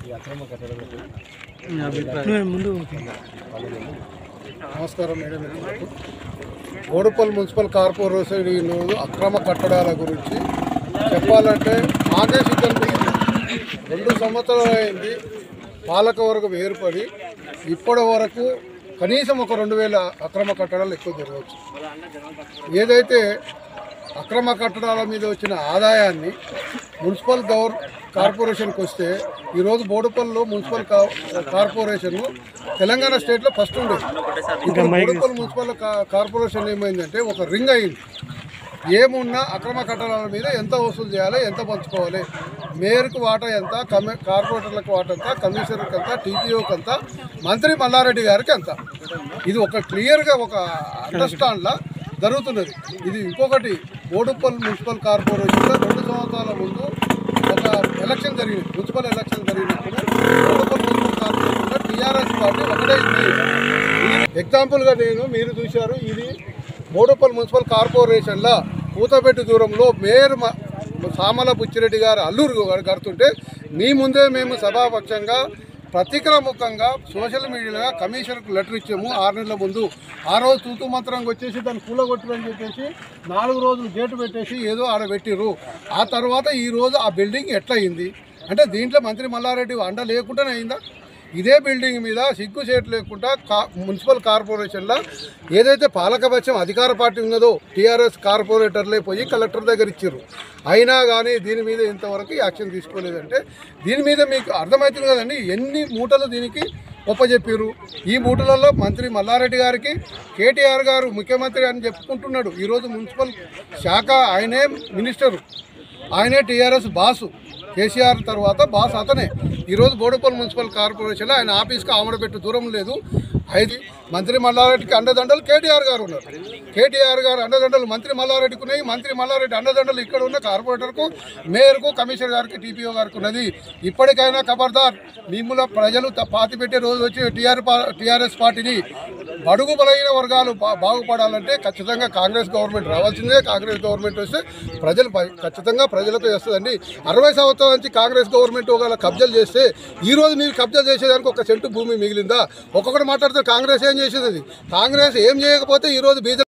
ఈ అక్రమ కట్టడాలకు ముందు నమస్కారం మేడం మిత్రులకు బోడుపల్ మున్సిపల్ కార్పొరేషన్ ఈరోజు అక్రమ కట్టడాల గురించి చెప్పాలంటే మాకే సిద్ధం లేదు. రెండు సంవత్సరాలు అయింది పాలకవర్గం ఏర్పడి ఇప్పటి వరకు కనీసం ఒక రెండు వేల అక్రమ కట్టడాలు ఎక్కువ జరగవచ్చు ఏదైతే అక్రమ కట్టడాల మీద వచ్చిన ఆదాయాన్ని మున్సిపల్ గవర్ కార్పొరేషన్కి వస్తే ఈరోజు బోడుపల్లిలో మున్సిపల్ కా- కార్పొరేషన్ తెలంగాణ స్టేట్లో ఫస్ట్ ఉండేది ఇప్పుడు బోడుపల్లి మున్సిపల్ కా- కార్పొరేషన్ ఏమైందంటే ఒక రింగ్ అయింది ఏమున్నా అక్రమ కట్టడాల మీద ఎంత వసూలు చేయాలి ఎంత పంచుకోవాలి మేయర్కు వాటా ఎంత కమి కార్పొరేటర్లకు వాటా ఎంత కమిషనర్కి ఎంత టీపీఓకి ఎంత మంత్రి మల్లారెడ్డి గారికి ఎంత ఇది ఒక క్లియర్గా ఒక అండర్స్టాండ్లా జరుగుతున్నది ఇది ఇంకొకటి బోడుపల్లి మున్సిపల్ కార్పొరేషన్లో రెండు సంవత్సరాల ముందు ఒక ఎలక్షన్ జరిగింది మున్సిపల్ ఎలక్షన్ జరిగినప్పుడు బోడుపల్లి మున్సిపల్ కార్పొరేషన్లో టీఆర్ఎస్ పార్టీ ఒకటే ఉంది ఎగ్జాంపుల్గా నేను మీరు చూశారు ఇది బోడుపల్లి మున్సిపల్ కార్పొరేషన్లో కూతబెట్టి దూరంలో మేయర్ మ- సామల బుచ్చిరెడ్డి గారు అల్లూరు గారు కడుతుంటే మీ ముందే మేము సభాపక్షంగా ప్రతిక్రముఖంగా సోషల్ మీడియాలో కమిషనర్కు లెటర్ ఇచ్చాము ఆరు నెలల ముందు ఆ రోజు తూతు మంత్రంగా వచ్చేసి దాన్ని కూలగొట్టమని చెప్పేసి నాలుగు రోజులు గేటు పెట్టేసి ఏదో ఆడ పెట్టిర్రు ఆ తర్వాత ఈ రోజు ఆ బిల్డింగ్ ఎట్లా అయింది అంటే దీంట్లో మంత్రి మల్లారెడ్డి అండ లేకుండానే అయిందా ఇదే బిల్డింగ్ మీద సిగ్గు చేయట్ లేకుండా కా మున్సిపల్ కార్పొరేషన్లో ఏదైతే పాలకపక్షం అధికార పార్టీ ఉన్నదో టీఆర్ఎస్ కార్పొరేటర్లే పోయి కలెక్టర్ దగ్గర ఇచ్చారు అయినా కానీ దీని మీద ఇంతవరకు యాక్షన్ తీసుకోలేదంటే దీని మీద మీకు అర్థమవుతుంది కదండి ఎన్ని మూటలు దీనికి ఒప్పజెప్పారు ఈ మూటలలో మంత్రి మల్లారెడ్డి గారికి కేటీఆర్ గారు ముఖ్యమంత్రి అని చెప్పుకుంటున్నాడు ఈరోజు మున్సిపల్ శాఖ ఆయనే మినిస్టరు ఆయనే టీఆర్ఎస్ బాసు కేసీఆర్ తర్వాత బాస్ అతనే ఈరోజు బోడుపల్లి మున్సిపల్ కార్పొరేషన్లో ఆయన ఆఫీస్కి ఆమడబెట్టు దూరం లేదు అయితే మంత్రి మల్లారెడ్డికి అండదండలు కేటీఆర్ గారు ఉన్నారు కేటీఆర్ గారు అండదండలు మంత్రి మల్లారెడ్డికి ఉన్నాయి మంత్రి మల్లారెడ్డి అండదండలు ఇక్కడ ఉన్న కార్పొరేటర్కు మేయర్కు కమిషనర్ గారికి టీపీఓ గారికి ఉన్నది ఇప్పటికైనా ఖబర్దార్ మిమ్మల్ని ప్రజలు త- పాతి పెట్టే రోజు వచ్చి టీఆర్ పా- టీఆర్ఎస్ పార్టీని బడుగు బలైన వర్గాలు బా- బాగుపడాలంటే ఖచ్చితంగా కాంగ్రెస్ గవర్నమెంట్ రావాల్సిందే కాంగ్రెస్ గవర్నమెంట్ వస్తే ప్రజలు ప- ఖచ్చితంగా ప్రజలకు చేస్తుందండి అరవై సంవత్సరాల నుంచి కాంగ్రెస్ గవర్నమెంట్ ఒకవేళ కబ్జాలు చేస్తే ఈ రోజు మీరు కబ్జా చేసేదానికి ఒక సెంటు భూమి మిగిలిందా ఒక్కొక్కటి మాట్లాడితే కాంగ్రెస్ ఏం చేసేది అది? కాంగ్రెస్ ఏం చేయకపోతే ఈ రోజు బీజేపీ